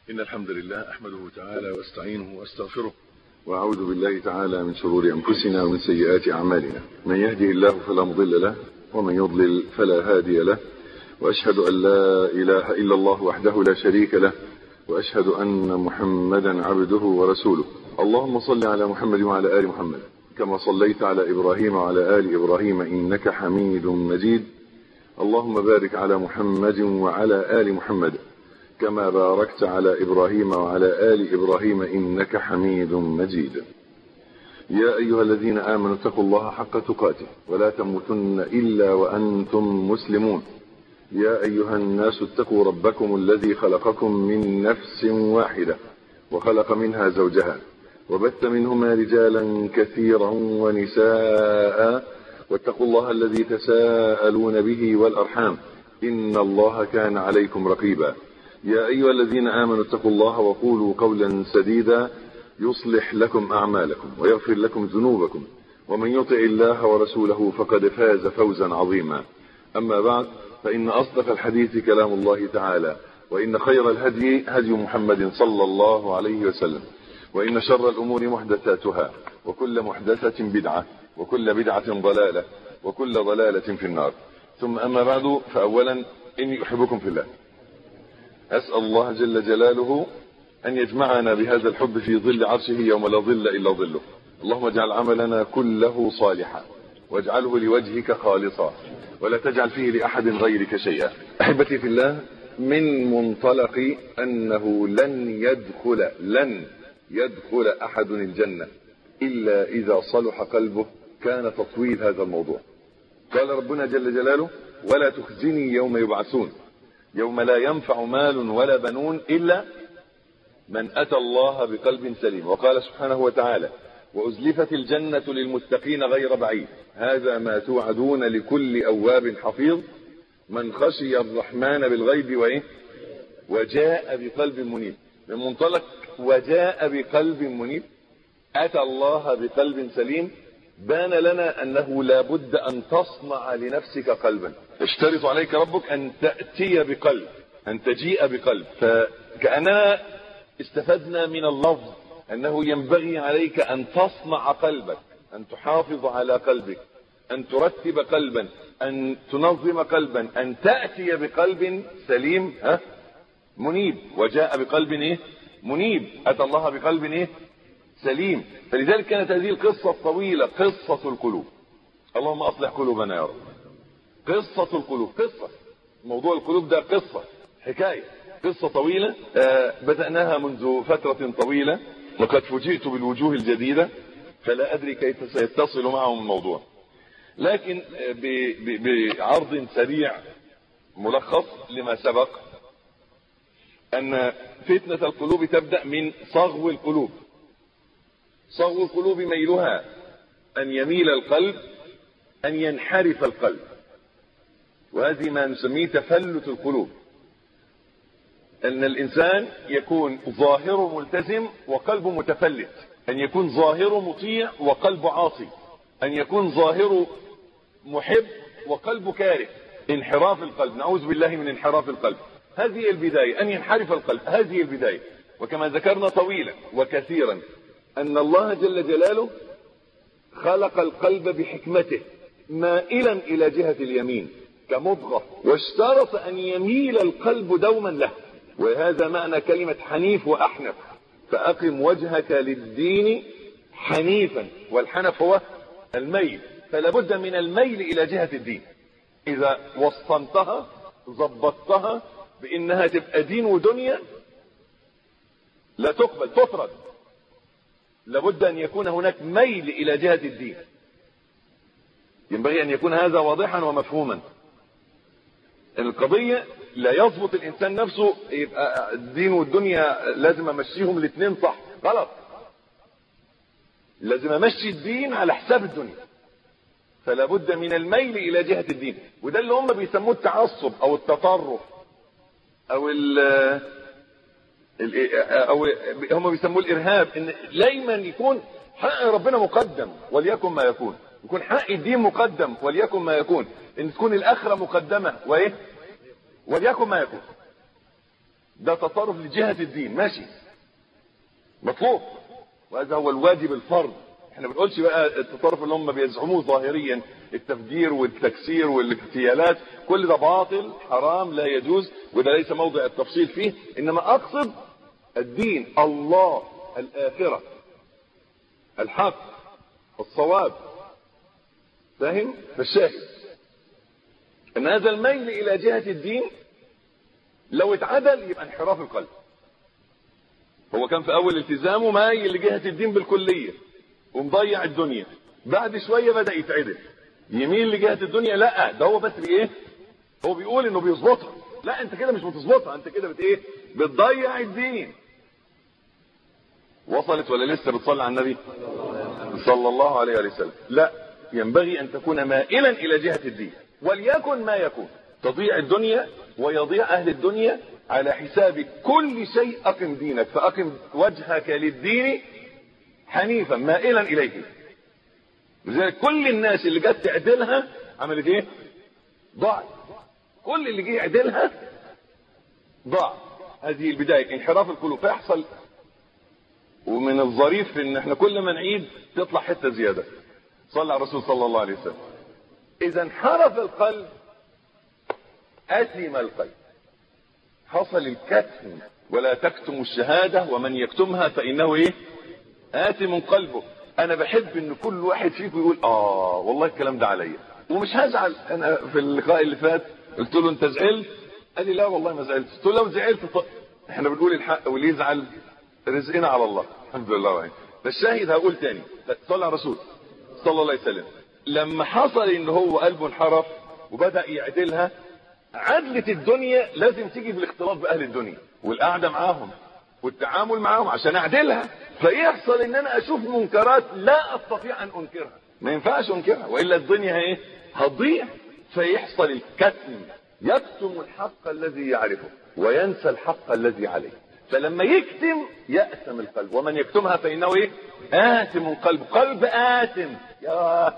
إن الحمد لله أحمده تعالى واستعينه واستغفره وأعوذ بالله تعالى من شرور أنفسنا ومن سيئات أعمالنا من يهده الله فلا مضل له ومن يضلل فلا هادي له وأشهد أن لا إله إلا الله وحده لا شريك له وأشهد أن محمدا عبده ورسوله اللهم صل على محمد وعلى آل محمد كما صليت على إبراهيم وعلى آل إبراهيم إنك حميد مجيد اللهم بارك على محمد وعلى آل محمد كما باركت على إبراهيم وعلى آل إبراهيم إنك حميد مجيد يا أيها الذين آمنوا اتقوا الله حق تقاته ولا تموتن إلا وأنتم مسلمون يا أيها الناس اتقوا ربكم الذي خلقكم من نفس واحدة وخلق منها زوجها وبث منهما رجالا كثيرا ونساء واتقوا الله الذي تساءلون به والأرحام إن الله كان عليكم رقيبا يا أيها الذين آمنوا اتقوا الله وقولوا قولا سديدا يصلح لكم أعمالكم ويغفر لكم ذنوبكم ومن يطع الله ورسوله فقد فاز فوزا عظيما أما بعد فإن أصدق الحديث كلام الله تعالى وإن خير الهدي هدي محمد صلى الله عليه وسلم وإن شر الأمور محدثاتها وكل محدثة بدعة وكل بدعة ضلالة وكل ضلالة في النار ثم أما بعد فأولا إني أحبكم في الله أسأل الله جل جلاله أن يجمعنا بهذا الحب في ظل عرشه يوم لا ظل إلا ظله اللهم اجعل عملنا كله صالحا واجعله لوجهك خالصا ولا تجعل فيه لأحد غيرك شيئا أحبتي في الله من منطلق أنه لن يدخل لن يدخل أحد الجنة إلا إذا صلح قلبه كان تطويل هذا الموضوع قال ربنا جل جلاله ولا تخزني يوم يبعثون يوم لا ينفع مال ولا بنون إلا من أتى الله بقلب سليم وقال سبحانه وتعالى وأزلفت الجنة للمتقين غير بعيد هذا ما توعدون لكل أواب حفيظ من خشي الرحمن بالغيب وإيه وجاء بقلب منيب من منطلق وجاء بقلب منيب أتى الله بقلب سليم بان لنا أنه لا بد أن تصنع لنفسك قلبا اشترط عليك ربك أن تأتي بقلب أن تجيء بقلب فكأننا استفدنا من اللفظ أنه ينبغي عليك أن تصنع قلبك أن تحافظ على قلبك أن ترتب قلبا أن تنظم قلبا أن تأتي بقلب سليم ها منيب وجاء بقلب إيه منيب أتى الله بقلب إيه سليم فلذلك كانت هذه القصة الطويلة قصة القلوب اللهم أصلح قلوبنا يا رب قصة القلوب قصة موضوع القلوب ده قصة حكاية قصة طويلة آه بدأناها منذ فترة طويلة وقد فوجئت بالوجوه الجديدة فلا أدري كيف سيتصل معهم الموضوع لكن بعرض سريع ملخص لما سبق أن فتنة القلوب تبدأ من صغو القلوب صغو القلوب ميلها أن يميل القلب أن ينحرف القلب وهذه ما نسميه تفلت القلوب أن الإنسان يكون ظاهره ملتزم وقلبه متفلت أن يكون ظاهره مطيع وقلبه عاصي أن يكون ظاهره محب وقلبه كاره انحراف القلب نعوذ بالله من انحراف القلب هذه البداية أن ينحرف القلب هذه البداية وكما ذكرنا طويلا وكثيرا أن الله جل جلاله خلق القلب بحكمته مائلا إلى جهة اليمين كمضغة واشترط أن يميل القلب دوما له وهذا معنى كلمة حنيف وأحنف فأقم وجهك للدين حنيفا والحنف هو الميل فلا بد من الميل إلى جهة الدين إذا وصنتها ضبطتها بإنها تبقى دين ودنيا لا تقبل تطرد لابد أن يكون هناك ميل إلى جهة الدين ينبغي أن يكون هذا واضحا ومفهوما القضية لا يضبط الإنسان نفسه يبقى الدين والدنيا لازم أمشيهم الاثنين صح غلط لازم أمشي الدين على حساب الدنيا فلا بد من الميل إلى جهة الدين وده اللي هم بيسموه التعصب أو التطرف أو ال او هم بيسموه الارهاب ان دايما يكون حق ربنا مقدم وليكن ما يكون يكون حق الدين مقدم وليكن ما يكون ان تكون الاخره مقدمه وايه وليكن ما يكون ده تطرف لجهة الدين ماشي مطلوب وهذا هو الواجب الفرض احنا بنقولش بقى التطرف اللي هم بيزعموه ظاهريا التفجير والتكسير والاغتيالات كل ده باطل حرام لا يجوز وده ليس موضع التفصيل فيه انما اقصد الدين الله الاخرة الحق الصواب فاهم فالشاهد ان هذا الميل الى جهة الدين لو اتعدل يبقى انحراف القلب هو كان في اول التزامه مايل لجهة الدين بالكلية ومضيع الدنيا بعد شوية بدأ يتعدل يميل لجهة الدنيا لا ده هو بس بايه هو بيقول انه بيظبطها لا انت كده مش بتظبطها انت كده بت ايه بتضيع الدين وصلت ولا لسه بتصلي على النبي صلى الله عليه وسلم لا ينبغي ان تكون مائلا الى جهة الدين وليكن ما يكون تضيع الدنيا ويضيع اهل الدنيا على حساب كل شيء اقم دينك فاقم وجهك للدين حنيفا مائلا اليه لذلك كل الناس اللي جت تعدلها عملت ايه ضاعت كل اللي جه يعدلها ضاع هذه البداية انحراف القلوب فيحصل ومن الظريف ان احنا كل ما نعيد تطلع حتة زيادة صلى على الرسول صلى الله عليه وسلم اذا انحرف القلب اثم القلب حصل الكتم ولا تكتم الشهادة ومن يكتمها فانه ايه آثم قلبه انا بحب ان كل واحد فيكم يقول اه والله الكلام ده عليا ومش هزعل انا في اللقاء اللي فات قلت له انت زعلت قال لي لا والله ما زعلت قلت له لو زعلت ط... احنا بنقول الحق واللي يزعل رزقنا على الله الحمد لله وعين فالشاهد هقول تاني صلى على الرسول صلى الله عليه وسلم لما حصل ان هو قلبه انحرف وبدا يعدلها عدلة الدنيا لازم تيجي بالاختلاط باهل الدنيا والقعده معاهم والتعامل معاهم عشان اعدلها فيحصل ان انا اشوف منكرات لا استطيع ان انكرها ما ينفعش انكرها والا الدنيا ايه هتضيع فيحصل الكتم يكتم الحق الذي يعرفه وينسى الحق الذي عليه فلما يكتم يأثم القلب ومن يكتمها فإنه ايه آثم قلب قلب آثم يا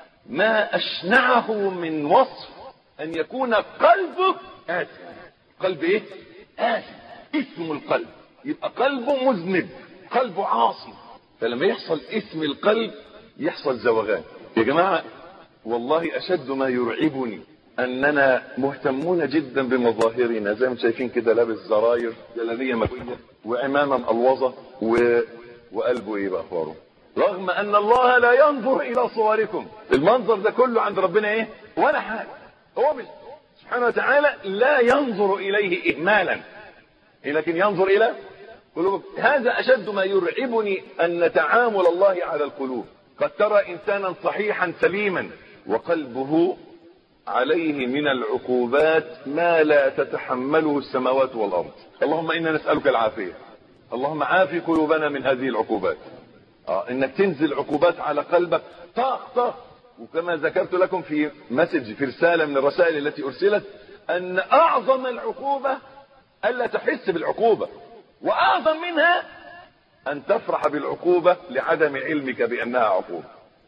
ما أشنعه من وصف أن يكون قلبه آثم قلب ايه آثم اسم القلب يبقى قلبه مذنب قلبه عاصي فلما يحصل اسم القلب يحصل زوغان يا جماعة والله أشد ما يرعبني أننا مهتمون جدا بمظاهرنا زي ما شايفين كده لابس زراير جلالية مكوية وعمامة مقلوظة و... وقلبه إيه بأخباره رغم أن الله لا ينظر إلى صوركم المنظر ده كله عند ربنا إيه ولا حاجة هو مش سبحانه وتعالى لا ينظر إليه إهمالا لكن ينظر إلى قلوب هذا أشد ما يرعبني أن تعامل الله على القلوب قد ترى إنسانا صحيحا سليما وقلبه عليه من العقوبات ما لا تتحمله السماوات والأرض اللهم إنا نسألك العافية اللهم عافي قلوبنا من هذه العقوبات آه إنك تنزل عقوبات على قلبك طاق طاق وكما ذكرت لكم في مسج في رسالة من الرسائل التي أرسلت أن أعظم العقوبة ألا تحس بالعقوبة وأعظم منها أن تفرح بالعقوبة لعدم علمك بأنها عقوبة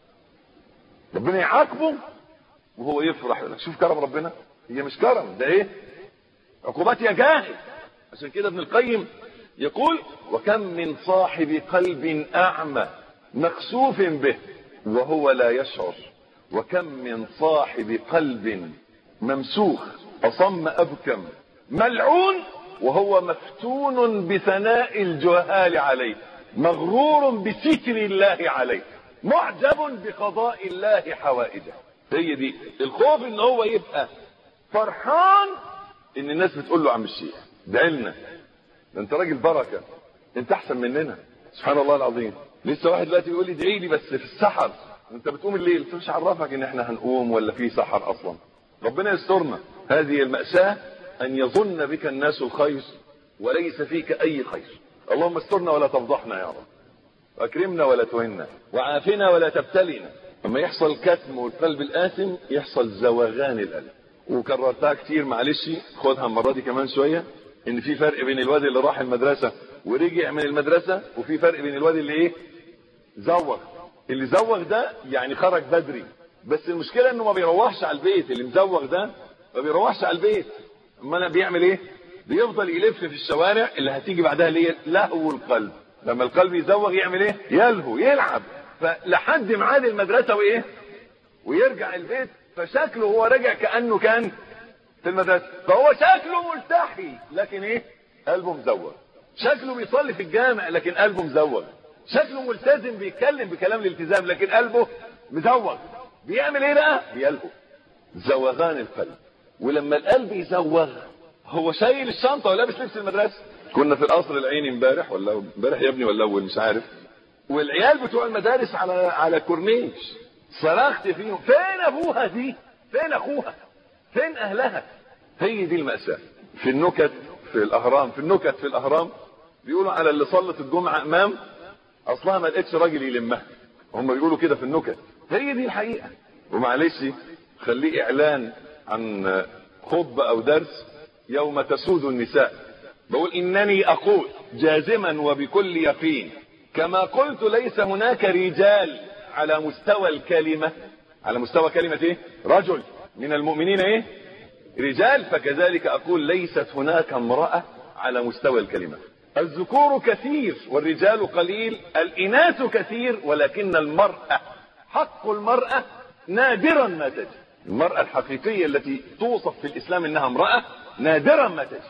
ربنا يعاقبه وهو يفرح يقول لك شوف كرم ربنا هي مش كرم ده ايه عقوبات يا جاهل عشان كده ابن القيم يقول وكم من صاحب قلب أعمى مكسوف به وهو لا يشعر وكم من صاحب قلب ممسوخ أصم أبكم ملعون وهو مفتون بثناء الجهال عليه مغرور بستر الله عليه معجب بقضاء الله حوائجه هي دي الخوف ان هو يبقى فرحان ان الناس بتقول له عم الشيخ ادعي لنا ده انت راجل بركه انت احسن مننا سبحان الله العظيم لسه واحد دلوقتي بيقول لي ادعي لي بس في السحر انت بتقوم الليل انت مش عرفك ان احنا هنقوم ولا في سحر اصلا ربنا يسترنا هذه المأساة ان يظن بك الناس الخير وليس فيك اي خير اللهم استرنا ولا تفضحنا يا رب واكرمنا ولا تهنا وعافنا ولا تبتلنا لما يحصل كتم والقلب الآثم يحصل زوغان القلب وكررتها كتير معلش خدها المرة دي كمان شوية ان في فرق بين الواد اللي راح المدرسة ورجع من المدرسة وفي فرق بين الواد اللي ايه زوغ اللي زوغ ده يعني خرج بدري بس المشكلة انه ما بيروحش على البيت اللي مزوغ ده ما بيروحش على البيت اما انا بيعمل ايه بيفضل يلف في الشوارع اللي هتيجي بعدها اللي هي لهو القلب لما القلب يزوغ يعمل ايه يلهو يلعب فلحد ميعاد المدرسه وايه ويرجع البيت فشكله هو رجع كانه كان في المدرسه فهو شكله ملتحي لكن ايه قلبه مزوغ شكله بيصلي في الجامع لكن قلبه مزوغ شكله ملتزم بيتكلم بكلام الالتزام لكن قلبه مزوغ بيعمل ايه بقى بيلهو زوغان القلب ولما القلب يزوغ هو شايل الشنطه ولابس لبس المدرسه كنا في القصر العيني امبارح ولا امبارح يا ابني ولا اول مش عارف والعيال بتوع المدارس على على كورنيش صرخت فيهم فين ابوها دي فين اخوها فين اهلها هي دي المأساة في النكت في الاهرام في النكت في الاهرام بيقولوا على اللي صلت الجمعة امام اصلها ما لقيتش راجل يلمها هم بيقولوا كده في النكت هي دي الحقيقة ومعلش خليه اعلان عن خطبة او درس يوم تسود النساء بقول انني اقول جازما وبكل يقين كما قلت ليس هناك رجال على مستوى الكلمة على مستوى كلمة ايه رجل من المؤمنين ايه رجال فكذلك اقول ليست هناك امرأة على مستوى الكلمة الذكور كثير والرجال قليل الاناث كثير ولكن المرأة حق المرأة نادرا ما تجد المرأة الحقيقية التي توصف في الاسلام انها امرأة نادرا ما تجد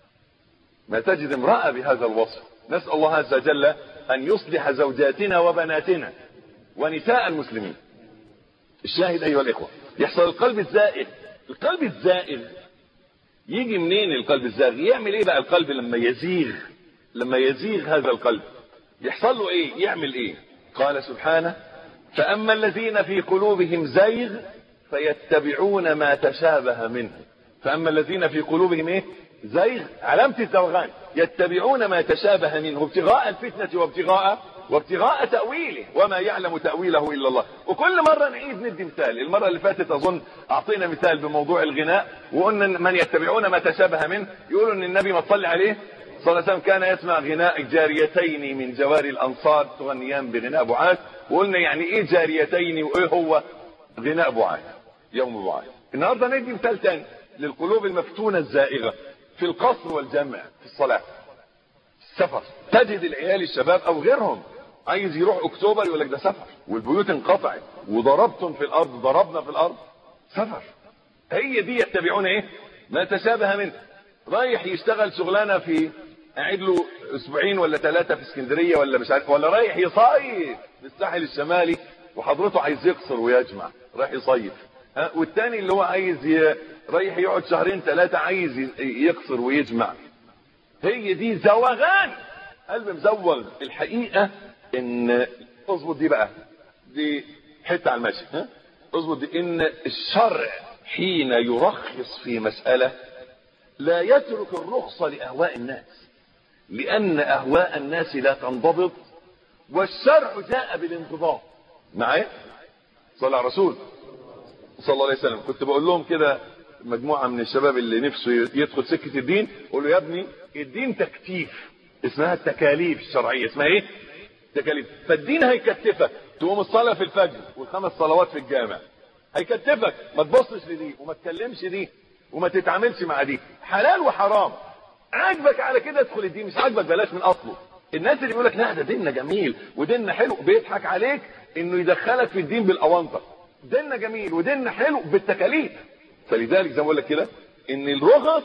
ما تجد امرأة بهذا الوصف نسأل الله عز وجل ان يصلح زوجاتنا وبناتنا ونساء المسلمين الشاهد ايها الاخوة يحصل القلب الزائل القلب الزائل يجي منين القلب الزائل يعمل ايه بقى القلب لما يزيغ لما يزيغ هذا القلب يحصل له ايه يعمل ايه قال سبحانه فاما الذين في قلوبهم زيغ فيتبعون ما تشابه منه فاما الذين في قلوبهم ايه زيغ علامة الزوغان يتبعون ما تشابه منه ابتغاء الفتنة وابتغاء وابتغاء تأويله وما يعلم تأويله إلا الله وكل مرة نعيد ندي مثال المرة اللي فاتت أظن أعطينا مثال بموضوع الغناء وقلنا من يتبعون ما تشابه منه يقولوا أن النبي ما تصلي عليه صلى الله عليه وسلم كان يسمع غناء جاريتين من جواري الأنصار تغنيان بغناء بعاث وقلنا يعني إيه جاريتين وإيه هو غناء بعاث يوم بعاث النهاردة ندي مثال تاني للقلوب المفتونة الزائغة في القصر والجمع في الصلاة السفر تجد العيال الشباب او غيرهم عايز يروح اكتوبر يقول لك ده سفر والبيوت انقطعت وضربتم في الارض ضربنا في الارض سفر هي دي يتبعون ايه ما تشابه منه رايح يشتغل شغلانه في قاعد له اسبوعين ولا ثلاثه في اسكندريه ولا مش عارف ولا رايح يصيف في الساحل الشمالي وحضرته عايز يقصر ويجمع رايح يصيف ها والتاني اللي هو عايز ي... رايح يقعد شهرين ثلاثه عايز يقصر ويجمع هي دي زوغان قلب مزوغ الحقيقه ان اظبط دي بقى دي حته على المشي ها اظبط دي ان الشرع حين يرخص في مساله لا يترك الرخصه لاهواء الناس لان اهواء الناس لا تنضبط والشرع جاء بالانضباط معايا صلى على الرسول صلى الله عليه وسلم كنت بقول لهم كده مجموعه من الشباب اللي نفسه يدخل سكه الدين قول له يا ابني الدين تكتيف اسمها التكاليف الشرعيه اسمها ايه تكاليف فالدين هيكتفك تقوم الصلاه في الفجر والخمس صلوات في الجامع هيكتفك ما تبصش لدي وما تكلمش دي وما تتعاملش مع دي حلال وحرام عاجبك على كده ادخل الدين مش عاجبك بلاش من اصله الناس اللي يقول لك لا ده ديننا جميل وديننا حلو بيضحك عليك انه يدخلك في الدين بالاونطه ديننا جميل وديننا حلو بالتكاليف فلذلك زي ما بقول لك كده ان الرخص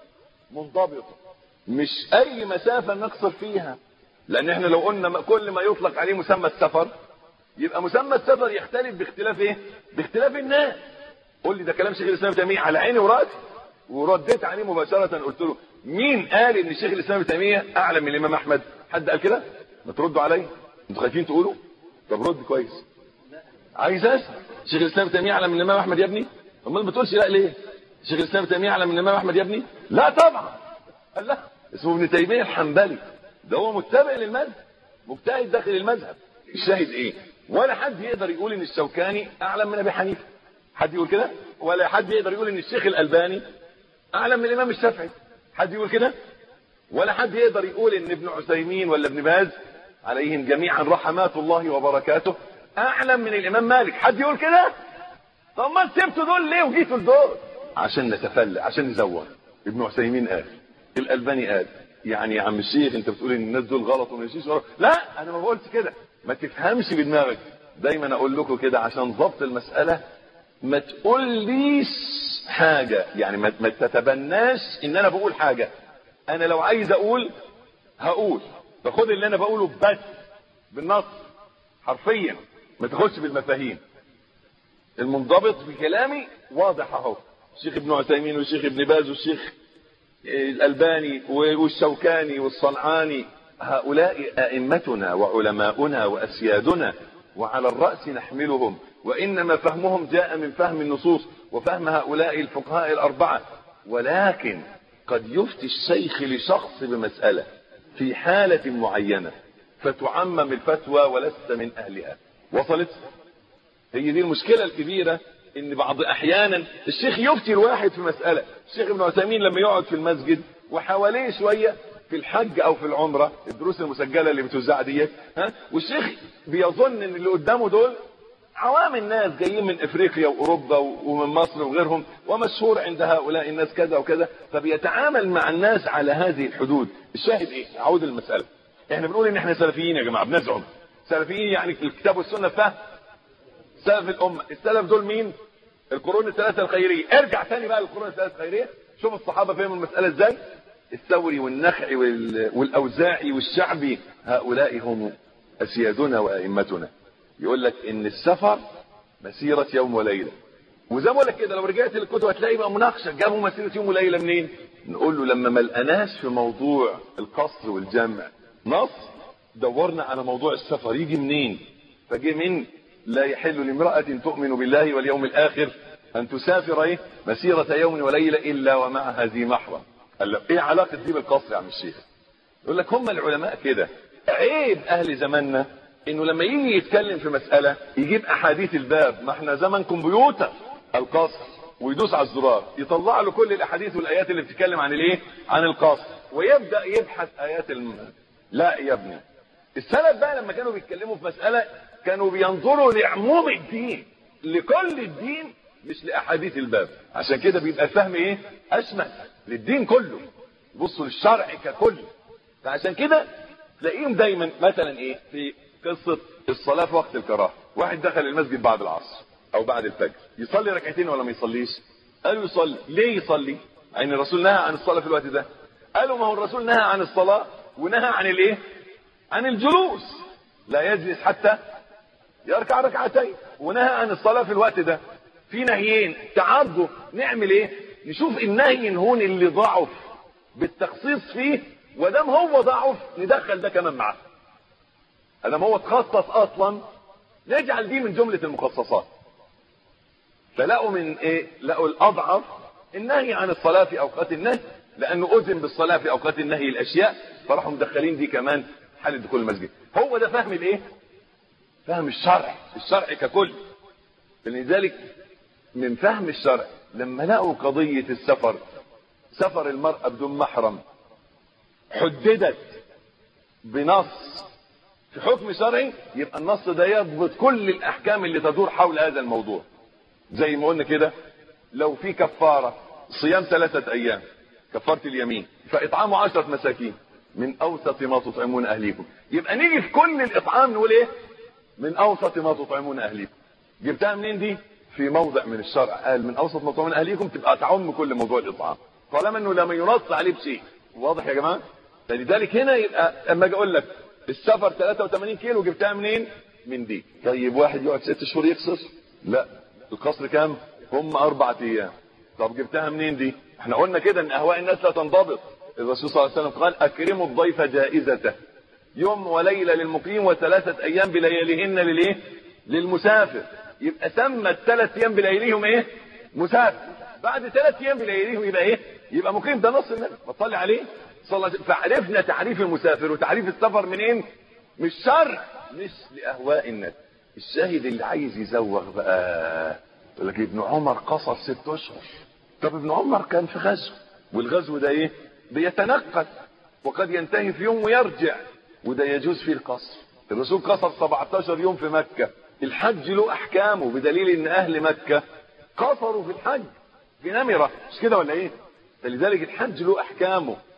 منضبطه مش اي مسافه نقصر فيها لان احنا لو قلنا كل ما يطلق عليه مسمى السفر يبقى مسمى السفر يختلف باختلاف ايه باختلاف الناس قول لي ده كلام شيخ الاسلام ابن تيميه على عيني وراسي ورديت عليه مباشره قلت له مين قال ان شيخ الاسلام ابن تيميه اعلم من الامام احمد حد قال كده ما تردوا عليا انتوا خايفين تقولوا طب رد كويس عايز اسال شيخ الاسلام ابن تيميه اعلم من الامام احمد يا ابني امال ما بتقولش لا ليه شيخ الاسلام ابن تيميه اعلم من الامام احمد يا ابني لا طبعا قال لا اسمه ابن تيميه الحنبلي ده هو متبع للمذهب مجتهد داخل المذهب الشاهد ايه ولا حد يقدر يقول ان الشوكاني اعلم من ابي حنيفه حد يقول كده ولا حد يقدر يقول ان الشيخ الالباني اعلم من الامام الشافعي حد يقول كده ولا حد يقدر يقول ان ابن عثيمين ولا ابن باز عليهم جميعا رحمات الله وبركاته اعلم من الامام مالك حد يقول كده طب ما سبتوا دول ليه وجيتوا لدول عشان نتفلى عشان نزور ابن عثيمين قال الالباني قال يعني يا عم الشيخ انت بتقول ان الناس دول غلط وما يمشيش غلط لا انا ما بقولش كده ما تفهمش بدماغك دايما اقول لكم كده عشان ضبط المساله ما تقوليش حاجه يعني ما ما تتبناش ان انا بقول حاجه انا لو عايز اقول هقول فخد اللي انا بقوله بس بالنص حرفيا ما تاخدش بالمفاهيم المنضبط بكلامي واضح اهو الشيخ ابن عثيمين والشيخ ابن باز والشيخ الألباني والشوكاني والصنعاني هؤلاء أئمتنا وعلماؤنا وأسيادنا وعلى الرأس نحملهم وإنما فهمهم جاء من فهم النصوص وفهم هؤلاء الفقهاء الأربعة ولكن قد يفتي الشيخ لشخص بمسألة في حالة معينة فتعمم الفتوى ولست من أهلها وصلت هي دي المشكلة الكبيرة ان بعض احيانا الشيخ يفتي الواحد في مسألة الشيخ ابن عثيمين لما يقعد في المسجد وحواليه شوية في الحج او في العمرة الدروس المسجلة اللي بتوزع ديت ها والشيخ بيظن ان اللي قدامه دول عوام الناس جايين من افريقيا واوروبا ومن مصر وغيرهم ومشهور عند هؤلاء الناس كذا وكذا فبيتعامل مع الناس على هذه الحدود الشاهد ايه اعود المسألة احنا بنقول ان احنا سلفيين يا جماعة بنزعم سلفيين يعني الكتاب والسنة فهم سلف الأمة السلف دول مين القرون الثلاثة الخيرية ارجع تاني بقى للقرون الثلاثة الخيرية شوف الصحابة فهموا المسألة ازاي الثوري والنخعي والأوزاعي والشعبي هؤلاء هم أسيادنا وأئمتنا يقول لك إن السفر مسيرة يوم وليلة وزي ما بقول لك كده لو رجعت للكتب هتلاقي بقى مناقشة جابوا مسيرة يوم وليلة منين نقول له لما ما لقناش في موضوع القصر والجمع نص دورنا على موضوع السفر يجي منين فجه من لا يحل لامرأة تؤمن بالله واليوم الآخر أن تسافر إيه؟ مسيرة يوم وليلة إلا ومعها ذي محرم قال له إيه علاقة دي بالقصر يا عم الشيخ يقول لك هم العلماء كده عيب أهل زماننا إنه لما يجي يتكلم في مسألة يجيب أحاديث الباب ما احنا زمنكم بيوتا القصر ويدوس على الزرار يطلع له كل الأحاديث والآيات اللي بتتكلم عن الإيه عن القصر ويبدأ يبحث آيات الم... لا يا ابني السلف بقى لما كانوا بيتكلموا في مسألة كانوا بينظروا لعموم الدين لكل الدين مش لاحاديث الباب عشان كده بيبقى الفهم ايه اشمل للدين كله بصوا للشرع ككل فعشان كده تلاقيهم دايما مثلا ايه في قصه الصلاه في وقت الكراهه واحد دخل المسجد بعد العصر او بعد الفجر يصلي ركعتين ولا ما يصليش قالوا يصلي ليه يصلي يعني الرسول نهى عن الصلاه في الوقت ده قالوا ما هو الرسول نهى عن الصلاه ونهى عن الايه عن الجلوس لا يجلس حتى يركع ركعتين ونهى عن الصلاة في الوقت ده في نهيين تعرضوا نعمل ايه نشوف النهي هون اللي ضعف بالتخصيص فيه ودام هو ضعف ندخل ده كمان معاه ادام هو تخصص اصلا نجعل دي من جملة المخصصات فلقوا من ايه لقوا الاضعف النهي عن الصلاة في اوقات النهي لانه اذن بالصلاة في اوقات النهي الاشياء فراحوا مدخلين دي كمان حال دخول المسجد هو ده فهم الايه فهم الشرع الشرع ككل لذلك من فهم الشرع لما لقوا قضية السفر سفر المرأة بدون محرم حددت بنص في حكم شرعي يبقى النص ده يضبط كل الأحكام اللي تدور حول هذا الموضوع زي ما قلنا كده لو في كفارة صيام ثلاثة أيام كفارة اليمين فإطعام عشرة مساكين من أوسط ما تطعمون أهليكم يبقى نيجي في كل الإطعام نقول إيه من اوسط ما تطعمون اهليكم جبتها منين دي في موضع من الشرع قال من اوسط ما تطعمون اهليكم تبقى تعم كل موضوع الاطعام طالما انه لما ينص عليه بشيء واضح يا جماعه فلذلك هنا يبقى اما اجي اقول لك السفر 83 كيلو جبتها منين من دي طيب واحد يقعد ست شهور يقصر لا القصر كام هم اربع ايام طب جبتها منين دي احنا قلنا كده ان اهواء الناس لا تنضبط الرسول صلى الله عليه وسلم قال اكرموا الضيف جائزته يوم وليلة للمقيم وثلاثة ايام بلياليهن للايه للمسافر يبقى تم الثلاث ايام بلياليهم ايه مسافر بعد ثلاث ايام بلياليهم يبقى ايه يبقى مقيم ده نص النبي بتصلي عليه صلى الله عليه وسلم فعرفنا تعريف المسافر وتعريف السفر منين مش شرع مش لاهواء الناس الشاهد اللي عايز يزوغ بقى يقول لك ابن عمر قصر ست اشهر طب ابن عمر كان في غزو والغزو ده ايه بيتنقل وقد ينتهي في يوم ويرجع وده يجوز فيه القصر الرسول قصر 17 يوم في مكة الحج له احكامه بدليل ان اهل مكة قصروا في الحج في نمرة مش كده ولا ايه فلذلك الحج له احكامه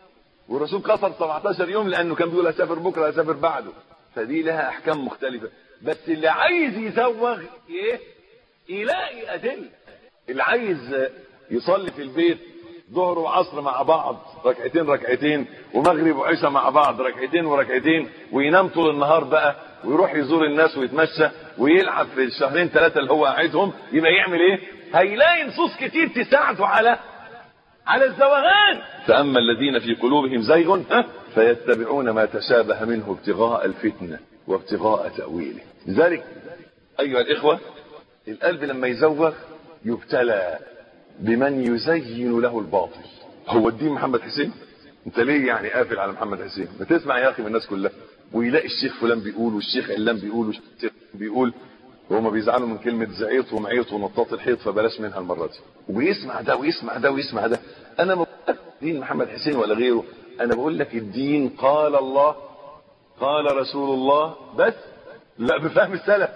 والرسول قصر 17 يوم لانه كان بيقول هسافر بكره هسافر بعده فدي لها احكام مختلفه بس اللي عايز يزوغ ايه يلاقي ادله اللي عايز يصلي في البيت ظهر وعصر مع بعض ركعتين ركعتين ومغرب وعشاء مع بعض ركعتين وركعتين وينام طول النهار بقى ويروح يزور الناس ويتمشى ويلعب في الشهرين ثلاثه اللي هو قاعدهم يبقى يعمل ايه هيلاقي نصوص كتير تساعده على على الزوغان فاما الذين في قلوبهم زيغ ها فيتبعون ما تشابه منه ابتغاء الفتنه وابتغاء تاويله لذلك ايها الاخوه القلب لما يزوغ يبتلى بمن يزين له الباطل هو الدين محمد حسين انت ليه يعني قافل على محمد حسين ما تسمع يا اخي من الناس كلها ويلاقي الشيخ فلان بيقول والشيخ علان بيقول والشيخ بيقول وهما بيزعلوا من كلمة زعيط ومعيط ونطاط الحيط فبلاش منها المرة دي ويسمع ده ويسمع ده ويسمع ده انا ما دين محمد حسين ولا غيره انا بقول لك الدين قال الله قال رسول الله بس لا بفهم السلف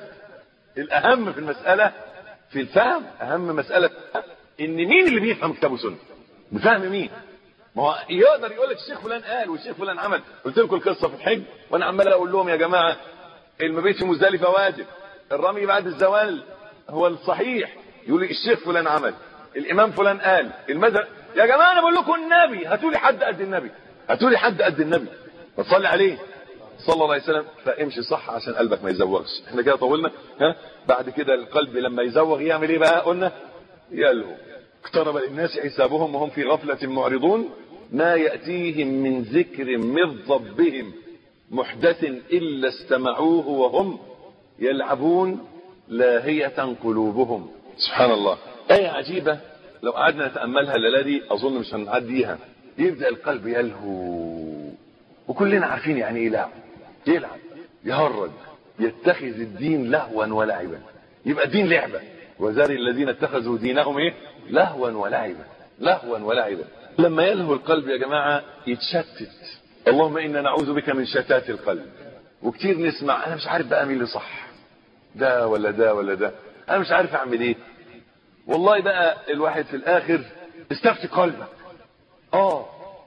الاهم في المسألة في الفهم اهم مسألة ان مين اللي بيفهم كتاب وسنة بفهم مين ما هو يقدر يقول لك الشيخ فلان قال والشيخ فلان عمل قلت لكم القصه في الحج وانا عمال اقول لهم يا جماعه المبيت في مزدلفه واجب الرمي بعد الزوال هو الصحيح يقول لي الشيخ فلان عمل الامام فلان قال المذهب يا جماعه انا بقول لكم النبي هاتوا لي حد قد النبي هاتوا لي حد قد النبي فصلي عليه صلى الله عليه وسلم فامشي صح عشان قلبك ما يزوغش احنا كده طولنا ها بعد كده القلب لما يزوغ يعمل ايه بقى قلنا يلهو اقترب للناس حسابهم وهم في غفلة معرضون ما يأتيهم من ذكر من ربهم محدث إلا استمعوه وهم يلعبون لاهية قلوبهم سبحان الله آية عجيبة لو قعدنا نتأملها الليلة دي أظن مش هنعديها يبدأ القلب يلهو وكلنا عارفين يعني ايه لعب يلعب يهرج يتخذ الدين لهوا ولعبا يبقى الدين لعبه وذر الذين اتخذوا دينهم ايه لهوا ولعبا لهوا ولعبا لما يلهو القلب يا جماعه يتشتت اللهم انا نعوذ بك من شتات القلب وكتير نسمع انا مش عارف بقى مين اللي صح ده ولا ده ولا ده انا مش عارف اعمل ايه والله بقى الواحد في الاخر استفتي قلبك اه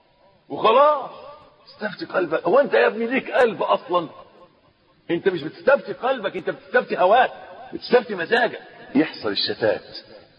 وخلاص استفتي قلبك هو انت يا ابني ليك قلب اصلا انت مش بتستفتي قلبك انت بتستفتي هواك بتستفتي مزاجك يحصل الشتات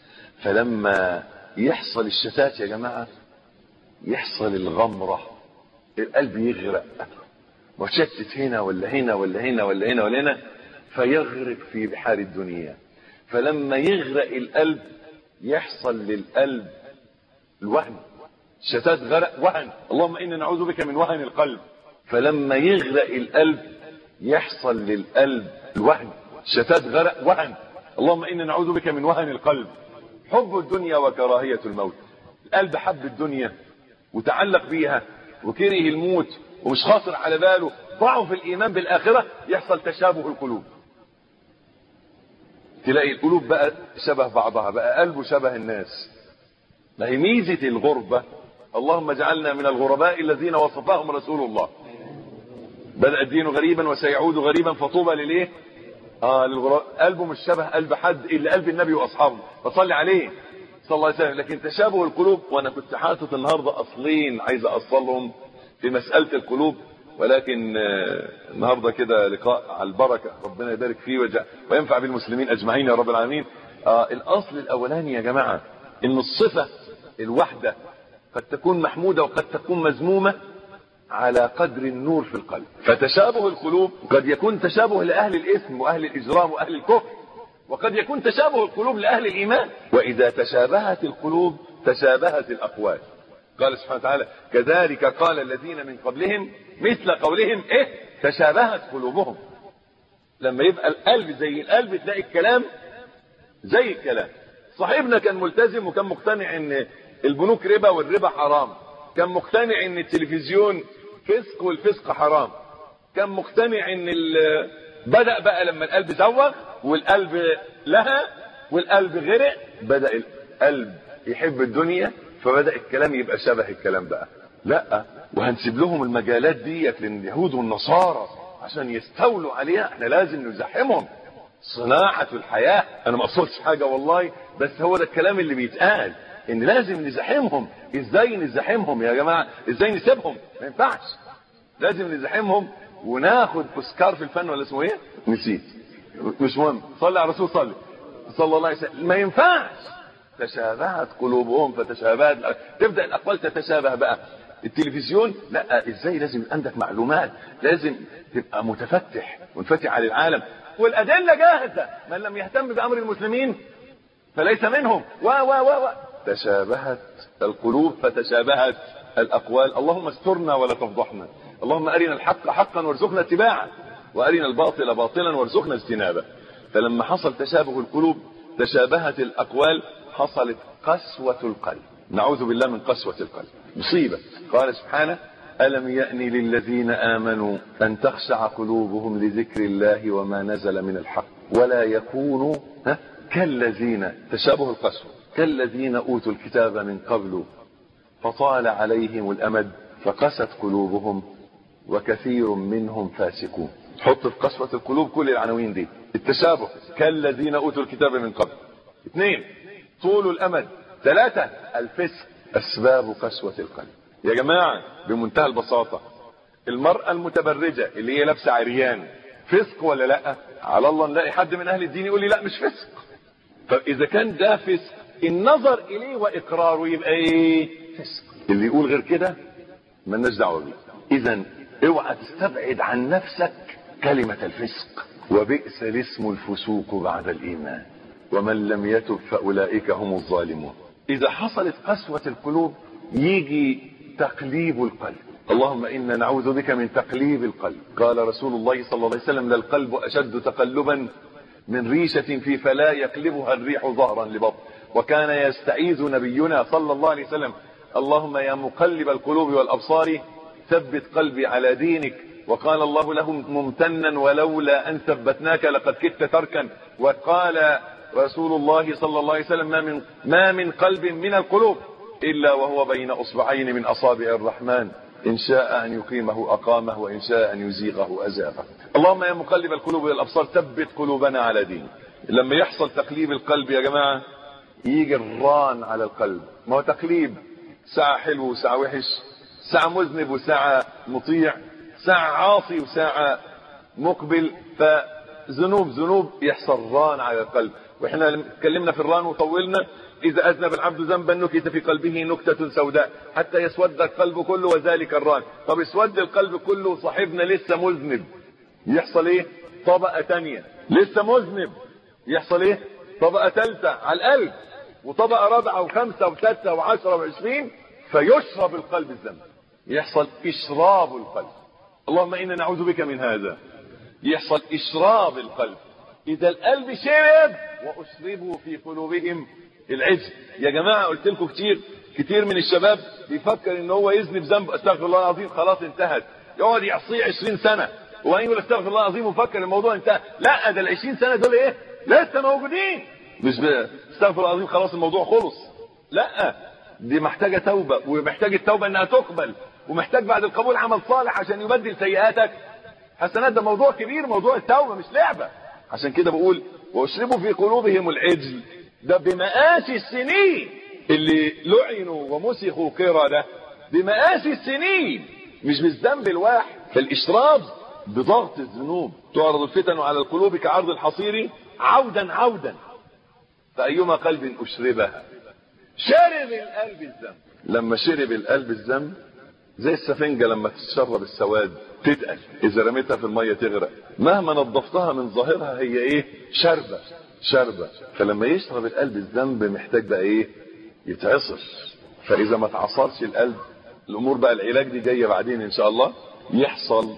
فلما يحصل الشتات يا جماعة يحصل الغمرة القلب يغرق وشتت هنا ولا هنا ولا هنا ولا هنا ولا هنا فيغرق في بحار الدنيا فلما يغرق القلب يحصل للقلب الوهن شتات غرق وهن اللهم إنا نعوذ بك من وهن القلب فلما يغرق القلب يحصل للقلب الوهن شتات غرق وهن اللهم إنا نعوذ بك من وهن القلب حب الدنيا وكراهية الموت القلب حب الدنيا وتعلق بيها وكره الموت ومش خاطر على باله ضعف الإيمان بالآخرة يحصل تشابه القلوب تلاقي القلوب بقى شبه بعضها بقى قلبه شبه الناس ما هي ميزة الغربة اللهم اجعلنا من الغرباء الذين وصفهم رسول الله بدأ الدين غريبا وسيعود غريبا فطوبى لليه اه للغرباء قلبه مش شبه قلب حد الا قلب النبي واصحابه فصلي عليه صلى الله عليه وسلم لكن تشابه القلوب وانا كنت حاطط النهارده اصلين عايز اوصلهم في مساله القلوب ولكن النهارده كده لقاء على البركه ربنا يبارك فيه وجع وينفع بالمسلمين اجمعين يا رب العالمين آه الاصل الاولاني يا جماعه ان الصفه الواحده قد تكون محموده وقد تكون مذمومه على قدر النور في القلب فتشابه القلوب قد يكون تشابه لاهل الاثم واهل الاجرام واهل الكفر وقد يكون تشابه القلوب لاهل الايمان واذا تشابهت القلوب تشابهت الاقوال قال سبحانه وتعالى كذلك قال الذين من قبلهم مثل قولهم ايه تشابهت قلوبهم لما يبقى القلب زي القلب تلاقي الكلام زي الكلام صاحبنا كان ملتزم وكان مقتنع ان البنوك ربا والربا حرام كان مقتنع ان التلفزيون فسق والفسق حرام كان مقتنع ان بدأ بقى لما القلب زوغ والقلب لها والقلب غرق بدأ القلب يحب الدنيا فبدأ الكلام يبقى شبه الكلام بقى لا وهنسيب لهم المجالات ديت لليهود والنصارى عشان يستولوا عليها احنا لازم نزاحمهم صناعة الحياة انا ما قصرتش حاجة والله بس هو ده الكلام اللي بيتقال ان لازم نزاحمهم ازاي نزاحمهم يا جماعه ازاي نسيبهم ما ينفعش لازم نزاحمهم وناخد اوسكار في الفن ولا اسمه ايه نسيت مش مهم صلي على الرسول صلي صلى الله عليه وسلم ما ينفعش تشابهت قلوبهم فتشابهت تبدا الاقوال تتشابه بقى التلفزيون لا ازاي لازم يبقى عندك معلومات لازم تبقى متفتح منفتح على العالم والادله جاهزه من لم يهتم بامر المسلمين فليس منهم و و و و تشابهت القلوب فتشابهت الاقوال اللهم استرنا ولا تفضحنا اللهم ارنا الحق حقا وارزقنا اتباعه وارنا الباطل باطلا وارزقنا اجتنابه فلما حصل تشابه القلوب تشابهت الاقوال حصلت قسوه القلب نعوذ بالله من قسوه القلب مصيبه قال سبحانه ألم يأن للذين آمنوا أن تخشع قلوبهم لذكر الله وما نزل من الحق ولا يكونوا ها كالذين تشابه القسوة كالذين أوتوا الكتاب من قبل فطال عليهم الأمد فقست قلوبهم وكثير منهم فاسقون حط في قسوة القلوب كل العناوين دي التشابه كالذين أوتوا الكتاب من قبل اثنين طول الأمد ثلاثة الفسق أسباب قسوة القلب يا جماعة بمنتهى البساطة المرأة المتبرجة اللي هي لابسة عريان فسق ولا لا على الله نلاقي حد من اهل الدين يقول لي لا مش فسق طب اذا كان ده فسق النظر اليه واقراره يبقى ايه فسق اللي يقول غير كده مالناش دعوه بيه اذا اوعى تستبعد عن نفسك كلمة الفسق وبئس الاسم الفسوق بعد الايمان ومن لم يتب فاولئك هم الظالمون اذا حصلت قسوة القلوب يجي تقليب القلب اللهم إنا نعوذ بك من تقليب القلب قال رسول الله صلى الله عليه وسلم للقلب أشد تقلبا من ريشة في فلا يقلبها الريح ظهرا لبطن وكان يستعيذ نبينا صلى الله عليه وسلم اللهم يا مقلب القلوب والأبصار ثبت قلبي على دينك وقال الله له ممتنا ولولا أن ثبتناك لقد كدت تركا وقال رسول الله صلى الله عليه وسلم ما من, ما من قلب من القلوب إلا وهو بين أصبعين من أصابع الرحمن إن شاء أن يقيمه أقامه وإن شاء أن يزيغه أزاغه اللهم يا مقلب القلوب والأبصار ثبت قلوبنا على دينك لما يحصل تقليب القلب يا جماعة يجي الران على القلب ما هو تقليب ساعة حلو وساعة وحش ساعة مذنب وساعة مطيع ساعة عاصي وساعة مقبل فذنوب ذنوب يحصل ران على القلب واحنا اتكلمنا في الران وطولنا إذا أذنب العبد ذنبا نكت في قلبه نكتة سوداء حتى يسود القلب كله وذلك الران طب اسود القلب كله صاحبنا لسه مذنب يحصل ايه طبقة تانية لسه مذنب يحصل ايه طبقة ثالثة على القلب وطبقة رابعة وخمسة وستة وعشرة وعشرين فيشرب القلب الذنب يحصل إشراب القلب اللهم إنا نعوذ بك من هذا يحصل إشراب القلب إذا القلب شرب وأشربوا في قلوبهم العجل يا جماعة قلت لكم كتير كتير من الشباب بيفكر ان هو يذنب ذنب استغفر الله العظيم خلاص انتهت يقعد يعصيه 20 سنة وبعدين يقول استغفر الله العظيم وفكر الموضوع انتهى لا ده ال 20 سنة دول ايه لسه موجودين مش استغفر الله العظيم خلاص الموضوع خلص لا دي محتاجة توبة ومحتاج التوبة انها تقبل ومحتاج بعد القبول عمل صالح عشان يبدل سيئاتك حسنات ده موضوع كبير موضوع التوبة مش لعبة عشان كده بقول واشربوا في قلوبهم العجل ده بمآسي السنين اللي لعنوا ومسخوا قردة بمآسي السنين مش بالذنب الواحد فالإشراب بضغط الذنوب تعرض الفتن على القلوب كعرض الحصير عودا عودا فأيما قلب أشربها شرب القلب الذنب لما شرب القلب الذنب زي السفنجة لما تتشرب السواد تتقل إذا رميتها في المية تغرق مهما نظفتها من ظاهرها هي إيه شربة شربة فلما يشرب القلب الذنب محتاج بقى ايه يتعصر فاذا ما تعصرش القلب الامور بقى العلاج دي جايه بعدين ان شاء الله يحصل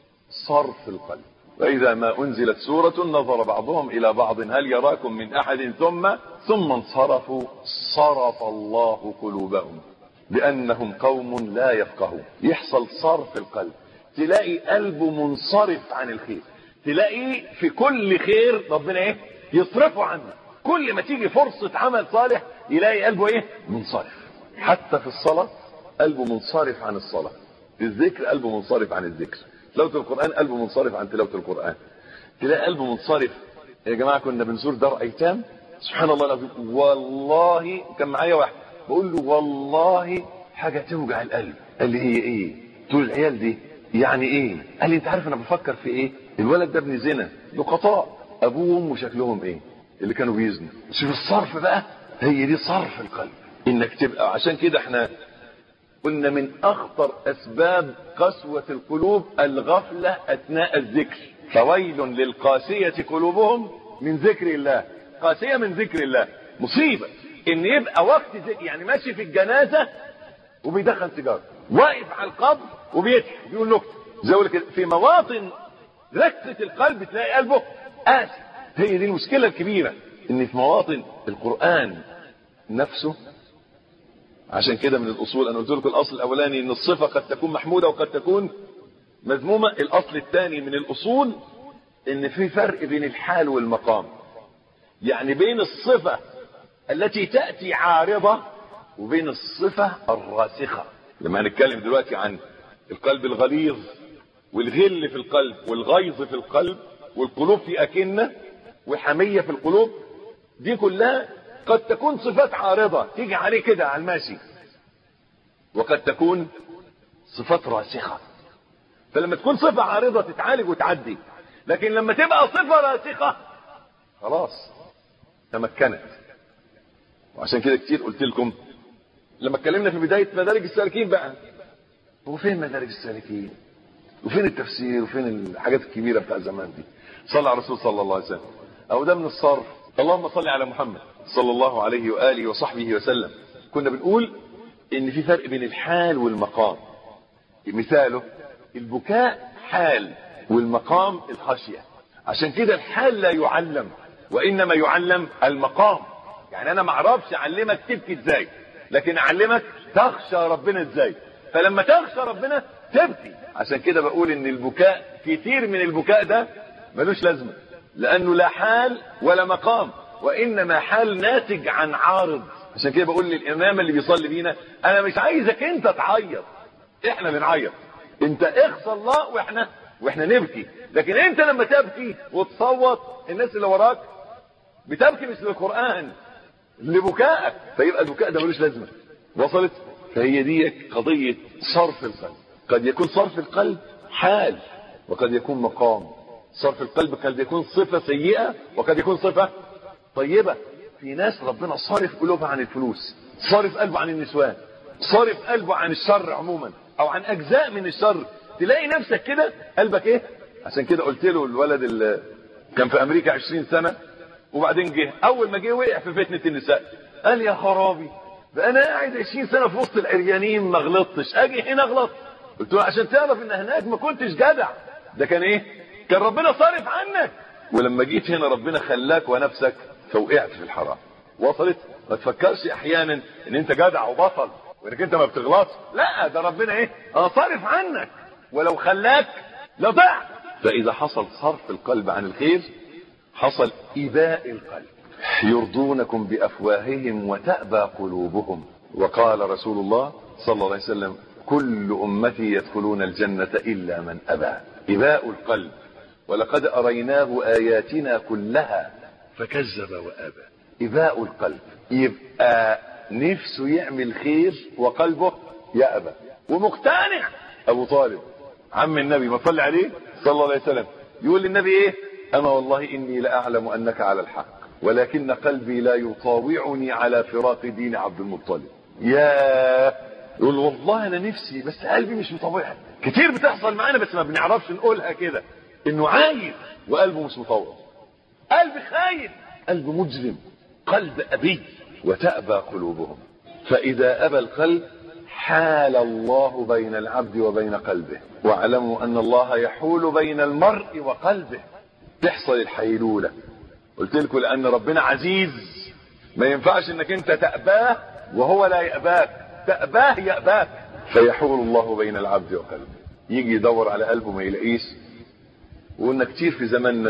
صرف القلب واذا ما انزلت سوره نظر بعضهم الى بعض هل يراكم من احد ثم ثم انصرفوا صرف الله قلوبهم لانهم قوم لا يفقهون يحصل صرف القلب تلاقي قلبه منصرف عن الخير تلاقي في كل خير ربنا ايه يصرفه عنه كل ما تيجي فرصة عمل صالح يلاقي قلبه ايه منصرف حتى في الصلاة قلبه منصرف عن الصلاة في الذكر قلبه منصرف عن الذكر تلاوة القرآن قلبه منصرف عن تلاوة القرآن تلاقي قلبه منصرف يا جماعة كنا بنزور دار ايتام سبحان الله العظيم والله كان معايا واحد بقول له والله حاجه توجع القلب قال لي هي ايه تقول العيال دي يعني ايه قال لي انت عارف انا بفكر في ايه الولد ده ابن زنا لقطاء ابوه وامه شكلهم ايه اللي كانوا بيزنوا شوف الصرف بقى هي دي صرف القلب انك تبقى عشان كده احنا قلنا من اخطر اسباب قسوة القلوب الغفلة اثناء الذكر فويل للقاسية قلوبهم من ذكر الله قاسية من ذكر الله مصيبة ان يبقى وقت ذكر يعني ماشي في الجنازة وبيدخن سيجاره واقف على القبر وبيضحك بيقول نكته زي اقول كده في مواطن ركة القلب تلاقي قلبه قاسي هي دي المشكلة الكبيرة ان في مواطن القرآن نفسه عشان كده من الاصول انا قلت لكم الاصل الاولاني ان الصفة قد تكون محمودة وقد تكون مذمومة الاصل الثاني من الاصول ان في فرق بين الحال والمقام يعني بين الصفة التي تأتي عارضة وبين الصفة الراسخة لما هنتكلم دلوقتي عن القلب الغليظ والغل في القلب والغيظ في القلب والقلوب في أكنة وحمية في القلوب دي كلها قد تكون صفات عارضة تيجي عليه كده على الماشي وقد تكون صفات راسخة فلما تكون صفة عارضة تتعالج وتعدي لكن لما تبقى صفة راسخة خلاص تمكنت وعشان كده كتير قلت لكم لما اتكلمنا في بداية مدارج السالكين بقى هو فين مدارج السالكين وفين التفسير وفين الحاجات الكبيرة بتاع زمان دي صلى على الرسول صلى الله عليه وسلم او ده من الصرف اللهم صل على محمد صلى الله عليه وآله وصحبه وسلم كنا بنقول ان في فرق بين الحال والمقام مثاله البكاء حال والمقام الخشية عشان كده الحال لا يعلم وانما يعلم المقام يعني انا ما اعرفش اعلمك تبكي ازاي لكن اعلمك تخشى ربنا ازاي فلما تخشى ربنا تبكي عشان كده بقول ان البكاء كتير من البكاء ده ملوش لازمه لانه لا حال ولا مقام وانما حال ناتج عن عارض عشان كده بقول للامام اللي بيصلي بينا انا مش عايزك انت تعيط احنا بنعيط انت اخصى الله واحنا واحنا نبكي لكن انت لما تبكي وتصوت الناس اللي وراك بتبكي مثل القران لبكائك فيبقى البكاء ده ملوش لازمه وصلت فهي دي قضيه صرف القلب قد يكون صرف القلب حال وقد يكون مقام صرف القلب قد يكون صفه سيئه وقد يكون صفه طيبه في ناس ربنا صارف قلوبها عن الفلوس صارف قلبه عن النسوان صارف قلبه عن الشر عموما او عن اجزاء من الشر تلاقي نفسك كده قلبك ايه عشان كده قلت له الولد اللي كان في امريكا 20 سنه وبعدين جه اول ما جه وقع في فتنه النساء قال يا خرابي ده انا قاعد 20 سنه في وسط العريانين ما غلطتش اجي هنا اغلط قلت له عشان تعرف ان هناك ما كنتش جدع ده كان ايه كان ربنا صارف عنك ولما جيت هنا ربنا خلاك ونفسك فوقعت في الحرام وصلت ما تفكرش احيانا ان انت جدع وبطل وانك انت ما بتغلطش لا ده ربنا ايه اه صارف عنك ولو خلاك لضعت فاذا حصل صرف القلب عن الخير حصل إباء القلب يرضونكم بأفواههم وتأبى قلوبهم وقال رسول الله صلى الله عليه وسلم كل أمتي يدخلون الجنة إلا من أبى إباء القلب ولقد أريناه آياتنا كلها فكذب وأبى إباء القلب يبقى نفسه يعمل خير وقلبه يأبى ومقتنع أبو طالب عم النبي ما صلي عليه صلى الله عليه وسلم يقول للنبي ايه أما والله إني لأعلم أنك على الحق ولكن قلبي لا يطاوعني على فراق دين عبد المطلب يا يقول والله أنا نفسي بس قلبي مش مطوعني كتير بتحصل معانا بس ما بنعرفش نقولها كده إنه عايز وقلبه مش مطوع قلب خايف قلب مجرم قلب أبي وتأبى قلوبهم فإذا أبى القلب حال الله بين العبد وبين قلبه واعلموا أن الله يحول بين المرء وقلبه تحصل الحيلولة قلت لكم لأن ربنا عزيز ما ينفعش انك انت تأباه وهو لا يأباك تأباه يأباك فيحول الله بين العبد وقلبه يجي يدور على قلبه ما يلاقيش وقلنا كتير في زماننا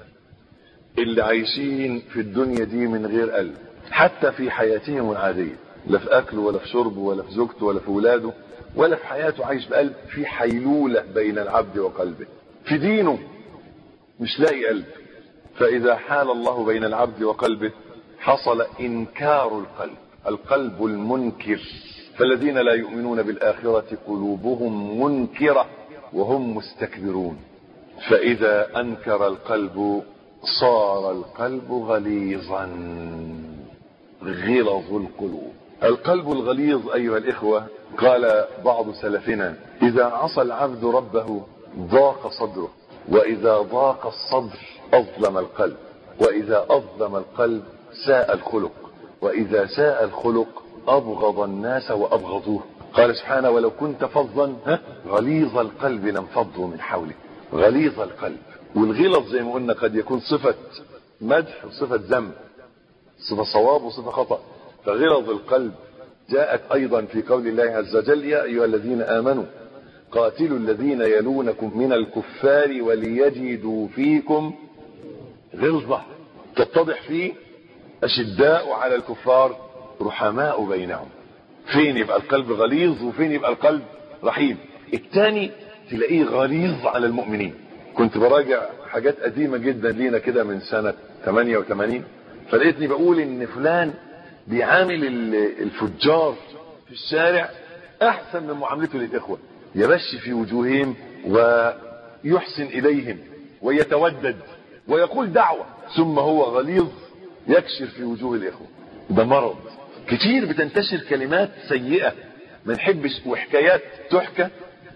اللي عايشين في الدنيا دي من غير قلب حتى في حياتهم العادية لا في أكله ولا في شربه ولا في زوجته ولا في ولاده ولا في حياته عايش بقلب في حيلولة بين العبد وقلبه في دينه مش لاقي قلب فإذا حال الله بين العبد وقلبه حصل إنكار القلب القلب المنكر فالذين لا يؤمنون بالآخرة قلوبهم منكرة وهم مستكبرون فإذا أنكر القلب صار القلب غليظا غلظ القلوب القلب الغليظ أيها الإخوة قال بعض سلفنا إذا عصى العبد ربه ضاق صدره وإذا ضاق الصدر أظلم القلب وإذا أظلم القلب ساء الخلق وإذا ساء الخلق أبغض الناس وأبغضوه قال سبحانه ولو كنت فظا غليظ القلب لانفضوا من حولك غليظ القلب والغلظ زي ما قلنا قد يكون صفة مدح وصفة ذم صفة صواب وصفة خطأ فغلظ القلب جاءت أيضا في قول الله عز وجل يا أيها الذين آمنوا قاتلوا الذين يلونكم من الكفار وليجدوا فيكم غلظة تتضح فيه أشداء على الكفار رحماء بينهم فين يبقى القلب غليظ وفين يبقى القلب رحيم الثاني تلاقيه غليظ على المؤمنين كنت براجع حاجات قديمة جدا لينا كده من سنة 88 فلقيتني بقول ان فلان بيعامل الفجار في الشارع احسن من معاملته للاخوة يمشي في وجوههم ويحسن اليهم ويتودد ويقول دعوة ثم هو غليظ يكشر في وجوه الاخوة ده مرض كتير بتنتشر كلمات سيئة ما نحبش وحكايات تحكى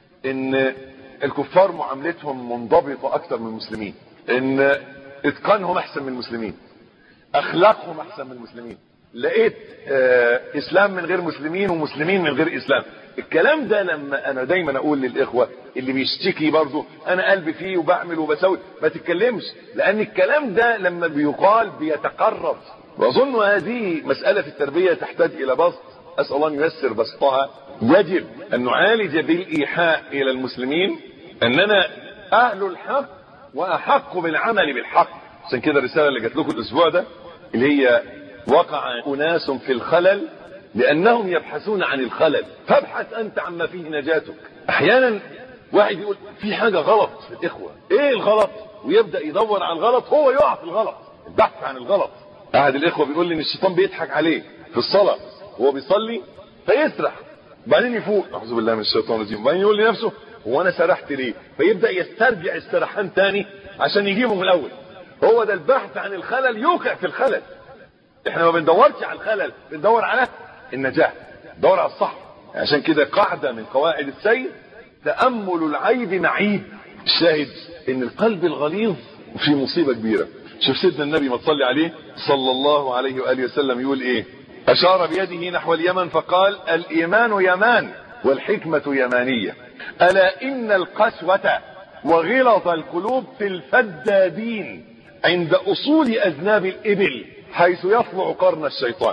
ان الكفار معاملتهم منضبطة اكتر من المسلمين ان اتقانهم احسن من المسلمين اخلاقهم احسن من المسلمين لقيت آه اسلام من غير مسلمين ومسلمين من غير اسلام الكلام ده لما انا دايما اقول للاخوة اللي بيشتكي برضه انا قلبي فيه وبعمل وبسوي ما تتكلمش لان الكلام ده لما بيقال بيتقرب واظن هذه مسألة في التربية تحتاج الى بسط اسأل الله ان ييسر بسطها يجب ان نعالج بالايحاء الى المسلمين اننا اهل الحق واحق بالعمل بالحق عشان كده الرسالة اللي جات لكم الاسبوع ده اللي هي وقع اناس في الخلل لانهم يبحثون عن الخلل فابحث انت عما فيه نجاتك احيانا واحد يقول في حاجة غلط في الاخوة ايه الغلط ويبدأ يدور على الغلط هو يقع في الغلط البحث عن الغلط احد الاخوة بيقول لي ان الشيطان بيضحك عليه في الصلاة وهو بيصلي فيسرح بعدين يفوق اعوذ بالله من الشيطان الرجيم بعدين يقول لنفسه هو انا سرحت ليه فيبدا يسترجع السرحان تاني عشان يجيبه من الاول هو ده البحث عن الخلل يوقع في الخلل احنا ما بندورش على الخلل بندور على النجاح ندور على الصح عشان كده قاعدة من قواعد السير تأمل العيب معيب الشاهد ان القلب الغليظ في مصيبة كبيرة شوف سيدنا النبي ما تصلي عليه صلى الله عليه وآله وسلم يقول ايه اشار بيده نحو اليمن فقال الايمان يمان والحكمة يمانية الا ان القسوة وغلظ القلوب في الفدادين عند اصول اذناب الابل حيث يطلع قرن الشيطان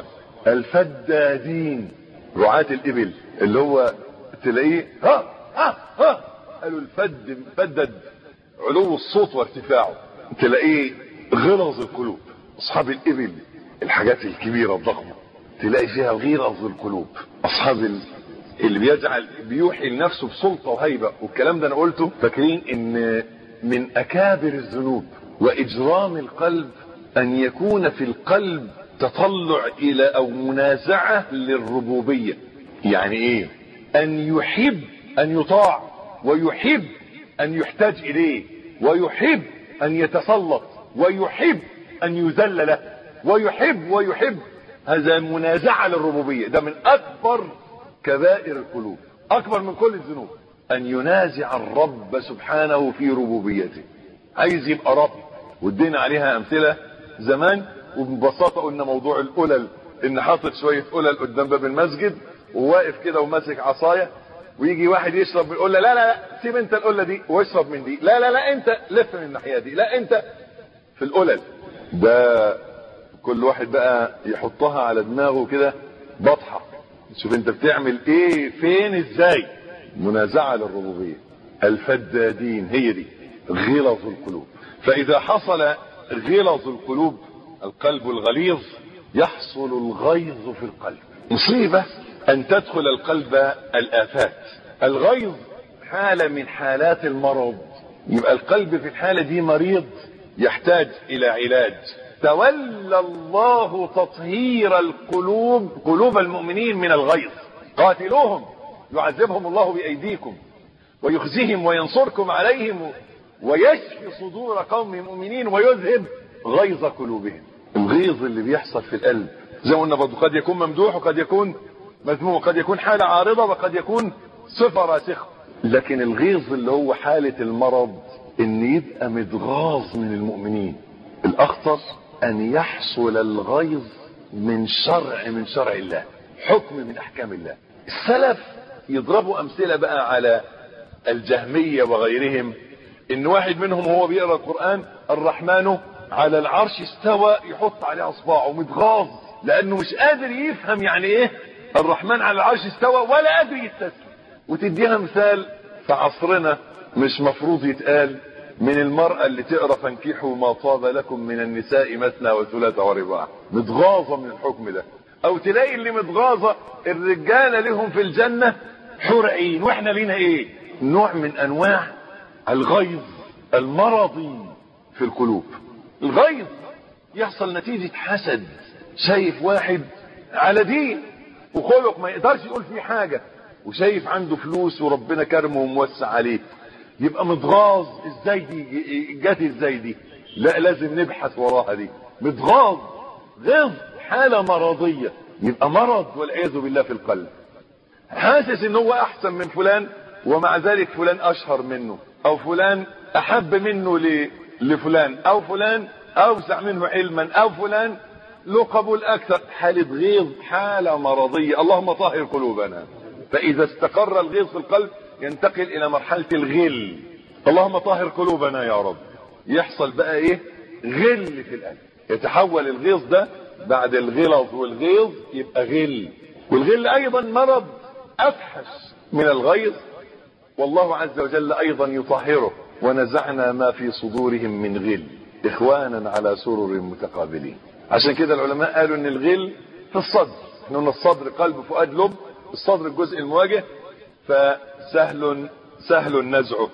الفدادين رعاة الابل اللي هو تلاقيه ها ها ها قالوا الفد فدد علو الصوت وارتفاعه تلاقيه غلظ القلوب اصحاب الابل الحاجات الكبيرة الضخمة تلاقي فيها غلظ القلوب اصحاب ال... اللي بيجعل بيوحي لنفسه بسلطة وهيبة والكلام ده انا قلته فاكرين ان من اكابر الذنوب واجرام القلب ان يكون في القلب تطلع الى او منازعة للربوبية يعني ايه ان يحب ان يطاع ويحب ان يحتاج اليه ويحب ان يتسلط ويحب ان يذل له ويحب ويحب هذا منازعة للربوبية ده من اكبر كبائر القلوب اكبر من كل الذنوب ان ينازع الرب سبحانه في ربوبيته عايز يبقى رب وادينا عليها امثلة زمان وببساطة قلنا موضوع القلل ان حاطط شوية قلل قدام باب المسجد وواقف كده وماسك عصاية ويجي واحد يشرب من القلة لا لا لا سيب انت القلة دي واشرب من دي لا لا لا انت لف من الناحية دي لا انت في القلل ده كل واحد بقى يحطها على دماغه كده بطحة شوف انت بتعمل ايه فين ازاي منازعة للربوبية الفدادين هي دي غلظ القلوب فاذا حصل غلظ القلوب القلب الغليظ يحصل الغيظ في القلب مصيبة ان تدخل القلب الافات الغيظ حالة من حالات المرض يبقى القلب في الحالة دي مريض يحتاج الى علاج تولى الله تطهير القلوب قلوب المؤمنين من الغيظ قاتلوهم يعذبهم الله بأيديكم ويخزيهم وينصركم عليهم ويشفي صدور قوم مؤمنين ويذهب غيظ قلوبهم الغيظ اللي بيحصل في القلب زي ما قلنا برضه قد يكون ممدوح وقد يكون مذموم قد يكون حالة عارضة وقد يكون صفة راسخة لكن الغيظ اللي هو حالة المرض ان يبقى متغاظ من المؤمنين الاخطر ان يحصل الغيظ من شرع من شرع الله حكم من احكام الله السلف يضربوا امثلة بقى على الجهمية وغيرهم ان واحد منهم وهو بيقرا القرآن الرحمن على العرش استوى يحط عليه اصبعه متغاظ لانه مش قادر يفهم يعني ايه الرحمن على العرش استوى ولا قادر يستسلم وتديها مثال في عصرنا مش مفروض يتقال من المرأة اللي تقرا فانكحوا ما طاب لكم من النساء مثنى وثلاث ورباع متغاظة من الحكم ده او تلاقي اللي متغاظة الرجالة لهم في الجنة حور عين واحنا لينا ايه نوع من انواع الغيظ المرضي في القلوب الغيظ يحصل نتيجة حسد شايف واحد على دين وخلق ما يقدرش يقول فيه حاجة وشايف عنده فلوس وربنا كرمه وموسع عليه يبقى متغاظ ازاي دي جت ازاي دي لا لازم نبحث وراها دي متغاظ غيظ حالة مرضية يبقى مرض والعياذ بالله في القلب حاسس ان هو احسن من فلان ومع ذلك فلان اشهر منه او فلان احب منه ل... لفلان او فلان اوسع منه علما او فلان له قبول اكثر حالة غيظ حالة مرضية اللهم طهر قلوبنا فاذا استقر الغيظ في القلب ينتقل الى مرحلة الغل اللهم طهر قلوبنا يا رب يحصل بقى ايه غل في القلب يتحول الغيظ ده بعد الغلظ والغيظ يبقى غل والغل ايضا مرض افحش من الغيظ والله عز وجل ايضا يطهره ونزعنا ما في صدورهم من غل اخوانا على سرر متقابلين عشان كده العلماء قالوا ان الغل في الصدر احنا قلنا الصدر قلب فؤاد لب الصدر الجزء المواجه فسهل سهل نزعه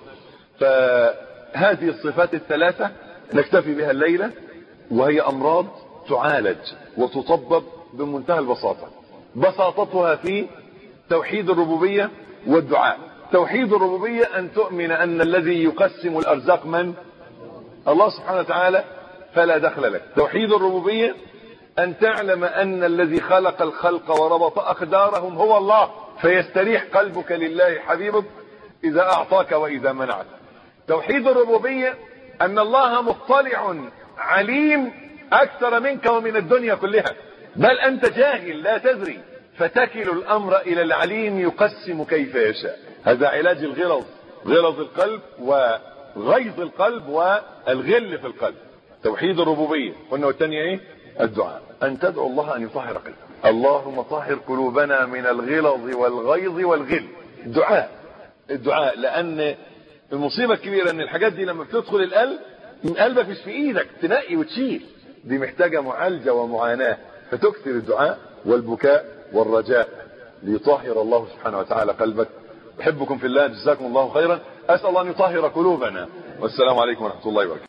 فهذه الصفات الثلاثة نكتفي بها الليلة وهي امراض تعالج وتطبب بمنتهى البساطة بساطتها في توحيد الربوبية والدعاء توحيد الربوبية ان تؤمن ان الذي يقسم الارزاق من الله سبحانه وتعالى فلا دخل لك توحيد الربوبية ان تعلم ان الذي خلق الخلق وربط اقدارهم هو الله فيستريح قلبك لله حبيبك اذا اعطاك واذا منعك توحيد الربوبية ان الله مطلع عليم اكثر منك ومن الدنيا كلها بل انت جاهل لا تدري فتكل الامر الى العليم يقسم كيف يشاء هذا علاج الغلظ غلظ القلب وغيظ القلب والغل في القلب توحيد الربوبية قلنا والثانية ايه الدعاء ان تدعو الله ان يطهر قلبك اللهم طهر قلوبنا من الغلظ والغيظ والغل الدعاء الدعاء لان المصيبة الكبيرة ان الحاجات دي لما بتدخل القلب من قلبك مش في ايدك تنقي وتشيل دي محتاجة معالجة ومعاناة فتكثر الدعاء والبكاء والرجاء ليطهر الله سبحانه وتعالى قلبك احبكم في الله جزاكم الله خيرا اسال الله ان يطهر قلوبنا والسلام عليكم ورحمه الله وبركاته